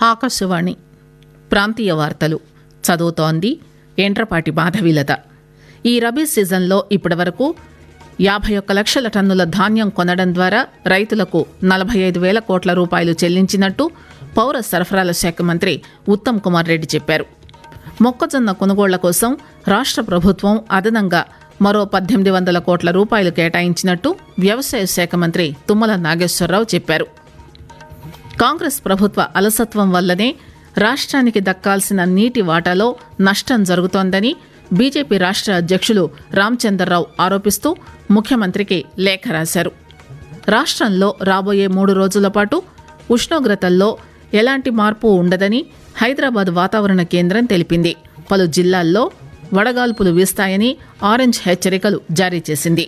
ఆకాశవాణి ప్రాంతీయ వార్తలు చదువుతోంది ఎంట్రపాటి మాధవీలత ఈ రబీ సీజన్లో ఇప్పటివరకు యాభై ఒక్క లక్షల టన్నుల ధాన్యం కొనడం ద్వారా రైతులకు నలభై ఐదు వేల కోట్ల రూపాయలు చెల్లించినట్టు పౌర సరఫరాల శాఖ మంత్రి ఉత్తమ్ కుమార్ రెడ్డి చెప్పారు మొక్కజొన్న కొనుగోళ్ల కోసం రాష్ట్ర ప్రభుత్వం అదనంగా మరో పద్దెనిమిది వందల కోట్ల రూపాయలు కేటాయించినట్టు వ్యవసాయ శాఖ మంత్రి తుమ్మల నాగేశ్వరరావు చెప్పారు కాంగ్రెస్ ప్రభుత్వ అలసత్వం వల్లనే రాష్ట్రానికి దక్కాల్సిన నీటి వాటాలో నష్టం జరుగుతోందని బీజేపీ రాష్ట్ర అధ్యక్షులు రామచందర్రావు ఆరోపిస్తూ ముఖ్యమంత్రికి లేఖ రాశారు రాష్ట్రంలో రాబోయే మూడు రోజుల పాటు ఉష్ణోగ్రతల్లో ఎలాంటి మార్పు ఉండదని హైదరాబాద్ వాతావరణ కేంద్రం తెలిపింది పలు జిల్లాల్లో వడగాల్పులు వీస్తాయని ఆరెంజ్ హెచ్చరికలు జారీ చేసింది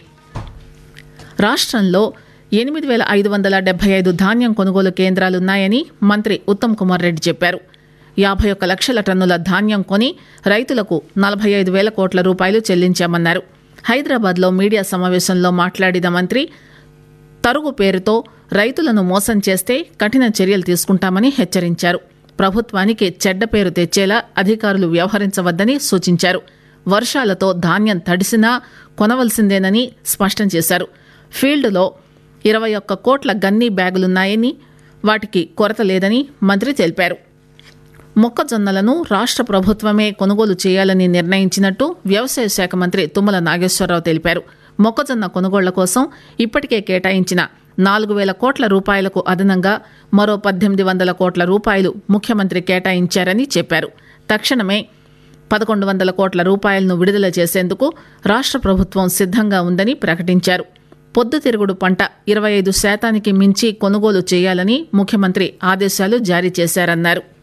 రాష్ట్రంలో ఎనిమిది వేల ఐదు వందల డెబ్బై ఐదు ధాన్యం కొనుగోలు కేంద్రాలున్నాయని మంత్రి ఉత్తమ్ కుమార్ రెడ్డి చెప్పారు యాభై ఒక్క లక్షల టన్నుల ధాన్యం కొని రైతులకు నలభై ఐదు వేల కోట్ల రూపాయలు చెల్లించామన్నారు హైదరాబాద్లో మీడియా సమావేశంలో మాట్లాడిన మంత్రి తరుగు పేరుతో రైతులను మోసం చేస్తే కఠిన చర్యలు తీసుకుంటామని హెచ్చరించారు ప్రభుత్వానికి చెడ్డ పేరు తెచ్చేలా అధికారులు వ్యవహరించవద్దని సూచించారు వర్షాలతో ధాన్యం తడిసినా కొనవలసిందేనని స్పష్టం చేశారు ఫీల్డ్లో ఇరవై ఒక్క కోట్ల గన్నీ బ్యాగులున్నాయని వాటికి కొరత లేదని మంత్రి తెలిపారు మొక్కజొన్నలను రాష్ట్ర ప్రభుత్వమే కొనుగోలు చేయాలని నిర్ణయించినట్టు వ్యవసాయ శాఖ మంత్రి తుమ్మల నాగేశ్వరరావు తెలిపారు మొక్కజొన్న కొనుగోళ్ల కోసం ఇప్పటికే కేటాయించిన నాలుగు వేల కోట్ల రూపాయలకు అదనంగా మరో పద్దెనిమిది వందల కోట్ల రూపాయలు ముఖ్యమంత్రి కేటాయించారని చెప్పారు తక్షణమే పదకొండు వందల కోట్ల రూపాయలను విడుదల చేసేందుకు రాష్ట్ర ప్రభుత్వం సిద్ధంగా ఉందని ప్రకటించారు పొద్దుతిరుగుడు పంట ఇరవై ఐదు శాతానికి మించి కొనుగోలు చేయాలని ముఖ్యమంత్రి ఆదేశాలు జారీ చేశారన్నారు